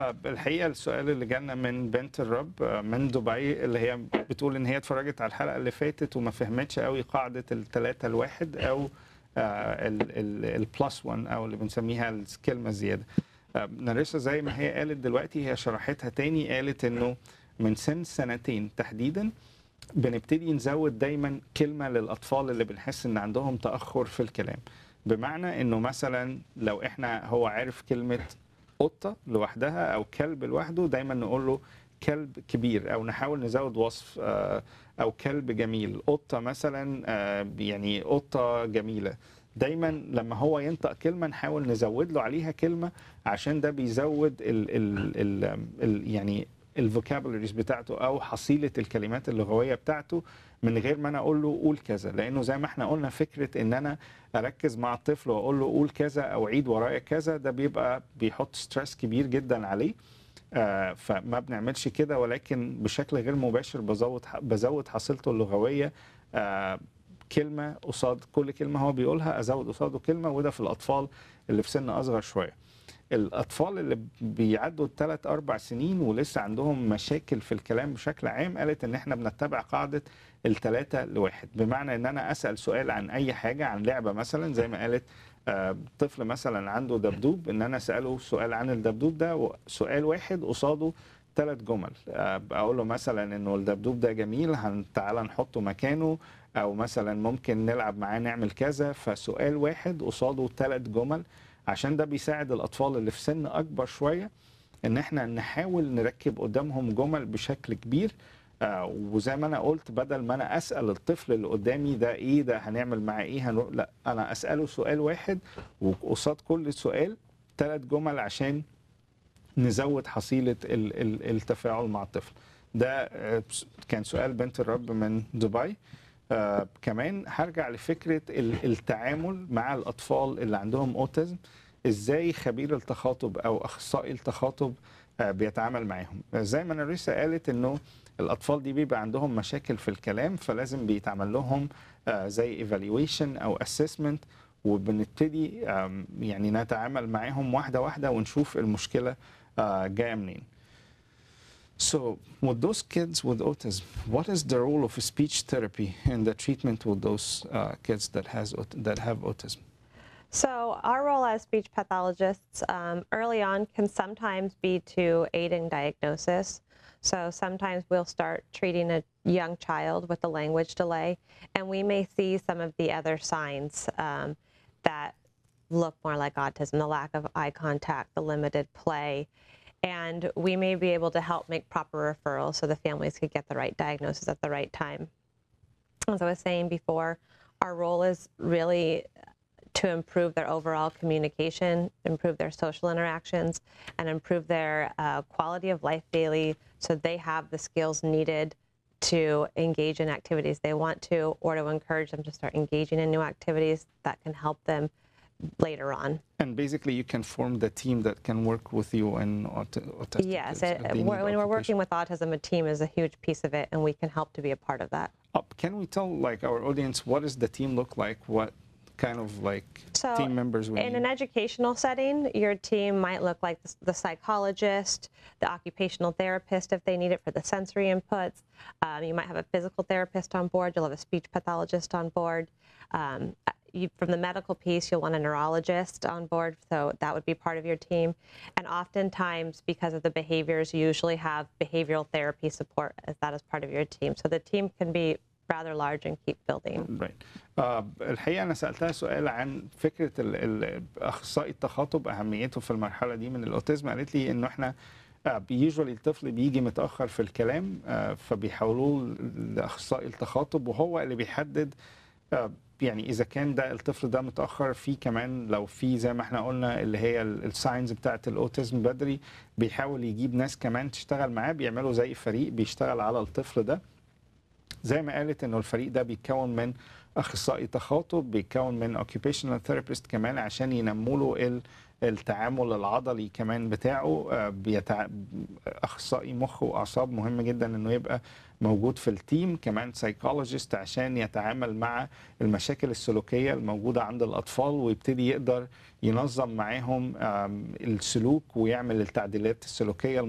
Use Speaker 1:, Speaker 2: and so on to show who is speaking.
Speaker 1: الحقيقه السؤال اللي جالنا من بنت الرب من دبي اللي هي بتقول ان هي اتفرجت على الحلقه اللي فاتت وما فهمتش قوي قاعده الثلاثه الواحد او البلس 1 او اللي بنسميها الكلمه الزياده ناريسا زي ما هي قالت دلوقتي هي شرحتها تاني قالت انه من سن سنتين تحديدا بنبتدي نزود دايما كلمه للاطفال اللي بنحس ان عندهم تاخر في الكلام بمعنى انه مثلا لو احنا هو عارف كلمه قطه لوحدها او كلب لوحده دايما نقول له كلب كبير او نحاول نزود وصف او كلب جميل قطه مثلا يعني قطه جميله دايما لما هو ينطق كلمه نحاول نزود له عليها كلمه عشان ده بيزود ال ال ال ال يعني الفوكابولريز بتاعته او حصيله الكلمات اللغويه بتاعته من غير ما انا اقول له قول كذا لانه زي ما احنا قلنا فكره ان انا اركز مع الطفل واقول له قول كذا او عيد ورايا كذا ده بيبقى بيحط ستريس كبير جدا عليه آه فما بنعملش كده ولكن بشكل غير مباشر بزود بزود حصيلته اللغويه آه كلمه قصاد كل كلمه هو بيقولها ازود قصاده كلمه وده في الاطفال اللي في سن اصغر شويه الاطفال اللي بيعدوا الثلاث اربع سنين ولسه عندهم مشاكل في الكلام بشكل عام قالت ان احنا بنتبع قاعده الثلاثه لواحد بمعنى ان انا اسال سؤال عن اي حاجه عن لعبه مثلا زي ما قالت آه طفل مثلا عنده دبدوب ان انا اساله سؤال عن الدبدوب ده سؤال واحد قصاده ثلاث جمل آه اقول له مثلا انه الدبدوب ده جميل تعالى نحطه مكانه او مثلا ممكن نلعب معاه نعمل كذا فسؤال واحد قصاده ثلاث جمل عشان ده بيساعد الاطفال اللي في سن اكبر شويه ان احنا نحاول نركب قدامهم جمل بشكل كبير آه وزي ما انا قلت بدل ما انا اسال الطفل اللي قدامي ده ايه ده هنعمل معاه ايه هنروح لا انا اساله سؤال واحد وقصاد كل سؤال ثلاث جمل عشان نزود حصيله ال ال التفاعل مع الطفل ده آه كان سؤال بنت الرب من دبي آه كمان هرجع لفكره التعامل مع الاطفال اللي عندهم اوتيزم ازاي خبير التخاطب او اخصائي التخاطب آه بيتعامل معاهم زي ما ناريسا قالت انه الاطفال دي بيبقى عندهم مشاكل في الكلام فلازم بيتعمل لهم آه زي ايفالويشن او اسسمنت وبنبتدي يعني نتعامل معاهم واحده واحده ونشوف المشكله جايه منين So, with those kids with autism, what is the role of speech therapy in the treatment with those uh, kids that has that have autism?
Speaker 2: So, our role as speech pathologists um, early on can sometimes be to aid in diagnosis. So, sometimes we'll start treating a young child with a language delay, and we may see some of the other signs um, that look more like autism the lack of eye contact, the limited play and we may be able to help make proper referrals so the families could get the right diagnosis at the right time. As I was saying before, our role is really to improve their overall communication, improve their social interactions, and improve their uh, quality of life daily so they have the skills needed to engage in activities they want to or to encourage them to start engaging in new activities that can help them later on.
Speaker 1: And basically, you can form the team that can work with you and aut- autistic
Speaker 2: Yes,
Speaker 1: kids
Speaker 2: it,
Speaker 1: if they
Speaker 2: when
Speaker 1: need
Speaker 2: we're working
Speaker 1: occupation.
Speaker 2: with autism, a team is a huge piece of it, and we can help to be a part of that.
Speaker 1: Uh, can we tell like our audience what does the team look like? What kind of like
Speaker 2: So,
Speaker 1: team members we
Speaker 2: In
Speaker 1: need?
Speaker 2: an educational setting, your team might look like the, the psychologist, the occupational therapist if they need it for the sensory inputs. Um, you might have a physical therapist on board. You'll have a speech pathologist on board. Um, you, from the medical piece, you'll want a neurologist on board, so that would be part of your team. And oftentimes, because of the behaviors, you usually have behavioral therapy support as that is part of your team. So the team can be rather large and keep building.
Speaker 1: Right. آه الحقيقه انا سالتها سؤال عن فكره ال- ال- اخصائي التخاطب اهميته في المرحله دي من الاوتيزم قالت لي انه احنا يوجوالي الطفل بيجي متاخر في الكلام آه فبيحولوه لاخصائي التخاطب وهو اللي بيحدد آه يعني اذا كان ده الطفل ده متاخر في كمان لو في زي ما احنا قلنا اللي هي الساينز بتاعه الاوتيزم بدري بيحاول يجيب ناس كمان تشتغل معاه بيعملوا زي فريق بيشتغل على الطفل ده زي ما قالت انه الفريق ده بيتكون من اخصائي تخاطب بيتكون من occupational therapist كمان عشان ينموا له التعامل العضلي كمان بتاعه آه، بيتع... اخصائي مخ واعصاب مهم جدا انه يبقى موجود في التيم كمان سايكولوجيست عشان يتعامل مع المشاكل السلوكيه الموجوده عند الاطفال ويبتدي يقدر ينظم معاهم آم، السلوك ويعمل التعديلات السلوكيه